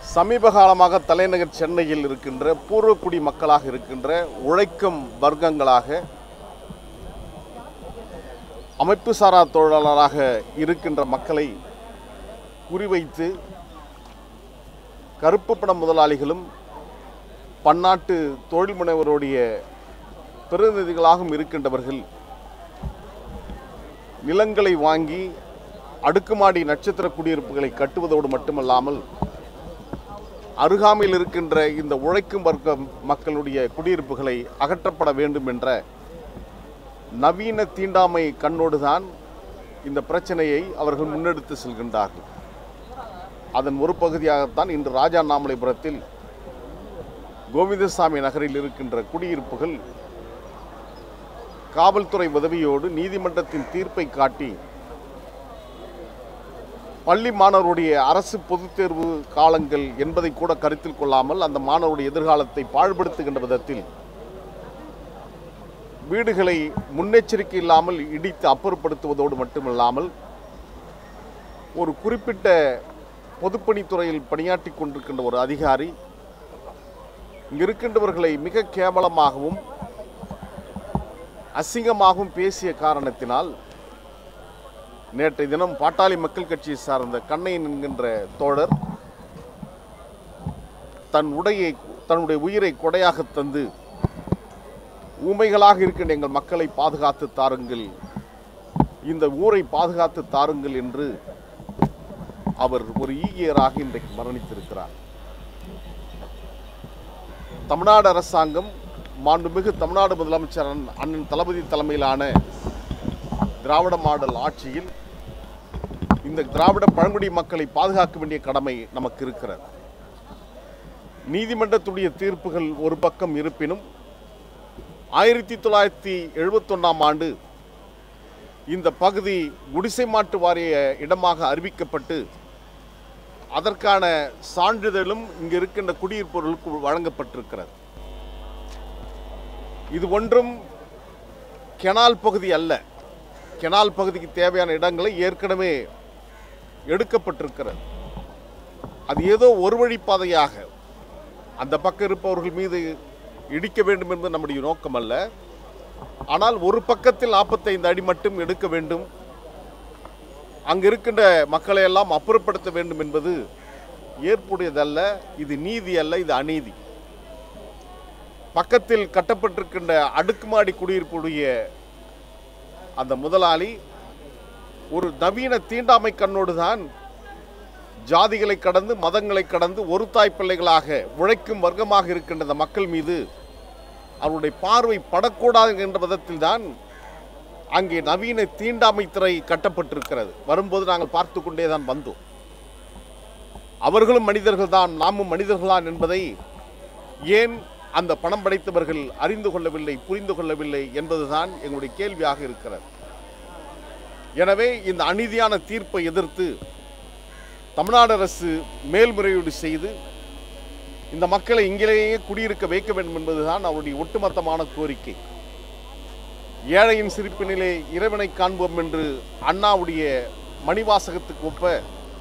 சமீப காலமாக தலைநகர் சென்னையில் இருக்கின்ற பூர்வக்குடி மக்களாக இருக்கின்ற உழைக்கும் வர்க்கங்களாக அமைப்பு சாரா தொழிலாளராக இருக்கின்ற மக்களை குறிவைத்து கருப்பு பண முதலாளிகளும் பன்னாட்டு தொழில் முனைவருடைய பிரதிநிதிகளாகவும் இருக்கின்றவர்கள் நிலங்களை வாங்கி அடுக்குமாடி நட்சத்திர குடியிருப்புகளை கட்டுவதோடு மட்டுமல்லாமல் அருகாமையில் இருக்கின்ற இந்த உழைக்கும் வர்க்க மக்களுடைய குடியிருப்புகளை அகற்றப்பட வேண்டும் என்ற நவீன தீண்டாமை கண்ணோடுதான் இந்த பிரச்சனையை அவர்கள் முன்னெடுத்து செல்கின்றார்கள் அதன் ஒரு பகுதியாகத்தான் இன்று ராஜா நாமலைபுரத்தில் கோவிந்தசாமி நகரில் இருக்கின்ற குடியிருப்புகள் காவல்துறை உதவியோடு நீதிமன்றத்தின் தீர்ப்பை காட்டி பள்ளி மாணவருடைய அரசு பொதுத் தேர்வு காலங்கள் என்பதை கூட கருத்தில் கொள்ளாமல் அந்த மாணவருடைய எதிர்காலத்தை பாழ்படுத்துகின்ற விதத்தில் வீடுகளை முன்னெச்சரிக்கை இல்லாமல் இடித்து அப்புறப்படுத்துவதோடு மட்டுமில்லாமல் ஒரு குறிப்பிட்ட பொதுப்பணித்துறையில் பணியாற்றி கொண்டிருக்கின்ற ஒரு அதிகாரி இங்கு இருக்கின்றவர்களை மிக கேவலமாகவும் அசிங்கமாகவும் பேசிய காரணத்தினால் நேற்றைய தினம் பாட்டாளி மக்கள் கட்சியை சார்ந்த கண்ணையன் என்கின்ற தோழர் தன் உடையை தன்னுடைய உயிரை கொடையாக தந்து ஊமைகளாக இருக்கின்ற எங்கள் மக்களை பாதுகாத்து தாருங்கள் இந்த ஊரை பாதுகாத்து தாருங்கள் என்று அவர் ஒரு ஈகியராக இன்றைக்கு மரணித்திருக்கிறார் தமிழ்நாடு அரசாங்கம் மாண்புமிகு தமிழ்நாடு முதலமைச்சர் அண்ணன் அண்ணன் தளபதி தலைமையிலான திராவிட மாடல் ஆட்சியில் இந்த திராவிட பழங்குடி மக்களை பாதுகாக்க வேண்டிய கடமை நமக்கு இருக்கிறது நீதிமன்றத்துடைய தீர்ப்புகள் ஒரு பக்கம் இருப்பினும் ஆயிரத்தி தொள்ளாயிரத்தி எழுபத்தொன்னாம் ஆண்டு இந்த பகுதி குடிசை மாட்டு வாரிய இடமாக அறிவிக்கப்பட்டு அதற்கான சான்றிதழும் இங்கு இருக்கின்ற குடியிருப்பவர்களுக்கு வழங்கப்பட்டிருக்கிறது இது ஒன்றும் கெனால் பகுதி அல்ல கெனால் பகுதிக்கு தேவையான இடங்களை ஏற்கனவே எடுக்கப்பட்டிருக்கிறது அது ஏதோ ஒரு வழிப்பாதையாக அந்த பக்கம் இருப்பவர்கள் மீது இடிக்க வேண்டும் என்பது நம்முடைய நோக்கம் அல்ல ஆனால் ஒரு பக்கத்தில் நாற்பத்தைந்து அடி மட்டும் எடுக்க வேண்டும் அங்கு இருக்கின்ற மக்களை எல்லாம் அப்புறப்படுத்த வேண்டும் என்பது ஏற்புடையதல்ல இது நீதி அல்ல இது அநீதி பக்கத்தில் கட்டப்பட்டிருக்கின்ற அடுக்குமாடி குடியிருப்புடைய அந்த முதலாளி ஒரு நவீன தீண்டாமை கண்ணோடு தான் ஜாதிகளை கடந்து மதங்களை கடந்து ஒரு தாய் பிள்ளைகளாக உழைக்கும் வர்க்கமாக இருக்கின்ற அந்த மக்கள் மீது அவருடைய பார்வை படக்கூடாது என்ற விதத்தில் தான் அங்கே நவீன தீண்டாமை திரை கட்டப்பட்டிருக்கிறது வரும்போது நாங்கள் பார்த்து கொண்டே தான் வந்தோம் அவர்களும் மனிதர்கள் தான் நாமும் மனிதர்களான் என்பதை ஏன் அந்த பணம் படைத்தவர்கள் அறிந்து கொள்ளவில்லை புரிந்து கொள்ளவில்லை என்பதுதான் எங்களுடைய கேள்வியாக இருக்கிறது எனவே இந்த அநீதியான தீர்ப்பை எதிர்த்து தமிழ்நாடு அரசு மேல்முறையீடு செய்து இந்த மக்களை இங்கிலேயே குடியிருக்க வைக்க வேண்டும் என்பதுதான் அவருடைய ஒட்டுமொத்தமான கோரிக்கை ஏழையின் சிரிப்பினிலே இறைவனை காண்போம் என்று அண்ணாவுடைய மணிவாசகத்துக்கு ஒப்ப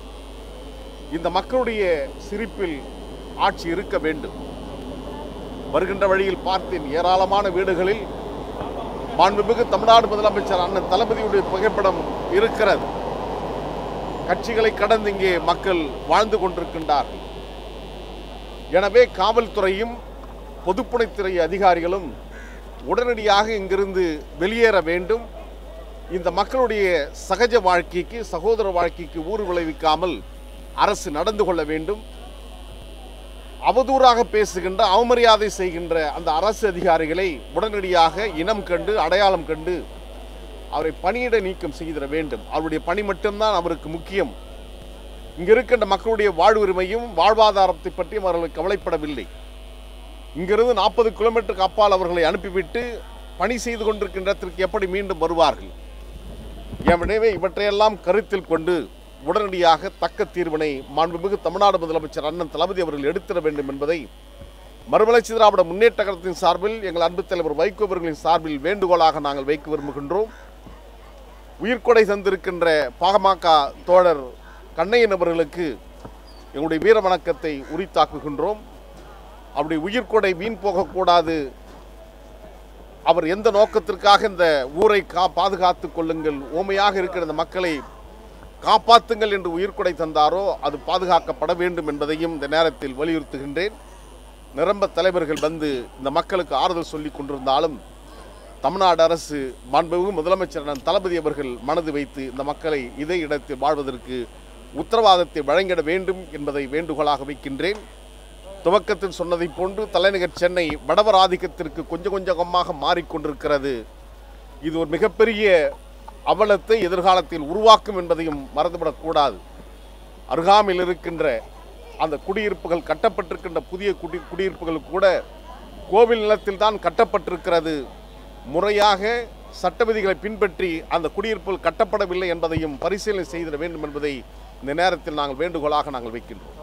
இந்த மக்களுடைய சிரிப்பில் ஆட்சி இருக்க வேண்டும் வருகின்ற வழியில் பார்த்தேன் ஏராளமான வீடுகளில் மாண்புமிகு தமிழ்நாடு முதலமைச்சர் அண்ணன் தளபதியுடைய புகைப்படம் இருக்கிறது கட்சிகளை கடந்து இங்கே மக்கள் வாழ்ந்து கொண்டிருக்கின்றார்கள் எனவே காவல்துறையும் பொதுப்பணித்துறை அதிகாரிகளும் உடனடியாக இங்கிருந்து வெளியேற வேண்டும் இந்த மக்களுடைய சகஜ வாழ்க்கைக்கு சகோதர வாழ்க்கைக்கு ஊறு விளைவிக்காமல் அரசு நடந்து கொள்ள வேண்டும் அவதூறாக பேசுகின்ற அவமரியாதை செய்கின்ற அந்த அரசு அதிகாரிகளை உடனடியாக இனம் கண்டு அடையாளம் கண்டு அவரை பணியிட நீக்கம் செய்திட வேண்டும் அவருடைய பணி மட்டும்தான் அவருக்கு முக்கியம் இங்க இருக்கின்ற மக்களுடைய வாழ்வுரிமையும் வாழ்வாதாரத்தை பற்றியும் அவர்கள் கவலைப்படவில்லை இங்கிருந்து நாற்பது கிலோமீட்டருக்கு அப்பால் அவர்களை அனுப்பிவிட்டு பணி செய்து கொண்டிருக்கின்ற இடத்திற்கு எப்படி மீண்டும் வருவார்கள் எனவே இவற்றையெல்லாம் கருத்தில் கொண்டு உடனடியாக தக்க தீர்வினை மாண்புமிகு தமிழ்நாடு முதலமைச்சர் அண்ணன் தளபதி அவர்கள் எடுத்திட வேண்டும் என்பதை மறுமலர்ச்சி திராவிட முன்னேற்ற கழகத்தின் சார்பில் எங்கள் அன்பு தலைவர் வைகோ அவர்களின் சார்பில் வேண்டுகோளாக நாங்கள் வைக்க விரும்புகின்றோம் உயிர்கொடை தந்திருக்கின்ற பாமக தோழர் கண்ணையன் அவர்களுக்கு எங்களுடைய வீர வணக்கத்தை உரித்தாக்குகின்றோம் அவருடைய உயிர்கொடை வீண் போகக்கூடாது அவர் எந்த நோக்கத்திற்காக இந்த ஊரை கா பாதுகாத்துக் கொள்ளுங்கள் ஓமையாக இருக்கிற இந்த மக்களை காப்பாற்றுங்கள் என்று உயிர்கொடை தந்தாரோ அது பாதுகாக்கப்பட வேண்டும் என்பதையும் இந்த நேரத்தில் வலியுறுத்துகின்றேன் நிரம்ப தலைவர்கள் வந்து இந்த மக்களுக்கு ஆறுதல் சொல்லி கொண்டிருந்தாலும் தமிழ்நாடு அரசு மாண்புமிகு முதலமைச்சர் அண்ணன் தளபதி அவர்கள் மனது வைத்து இந்த மக்களை இதே இடத்தில் வாழ்வதற்கு உத்தரவாதத்தை வழங்கிட வேண்டும் என்பதை வேண்டுகோளாக வைக்கின்றேன் துவக்கத்தில் சொன்னதைப் போன்று தலைநகர் சென்னை வடவர் ஆதிக்கத்திற்கு கொஞ்சம் கொஞ்சமாக மாறிக்கொண்டிருக்கிறது இது ஒரு மிகப்பெரிய அவலத்தை எதிர்காலத்தில் உருவாக்கும் என்பதையும் மறந்துவிடக்கூடாது அருகாமையில் இருக்கின்ற அந்த குடியிருப்புகள் கட்டப்பட்டிருக்கின்ற புதிய குடி குடியிருப்புகள் கூட கோவில் நிலத்தில் தான் கட்டப்பட்டிருக்கிறது முறையாக சட்ட விதிகளை பின்பற்றி அந்த குடியிருப்புகள் கட்டப்படவில்லை என்பதையும் பரிசீலனை செய்திட வேண்டும் என்பதை இந்த நேரத்தில் நாங்கள் வேண்டுகோளாக நாங்கள் வைக்கின்றோம்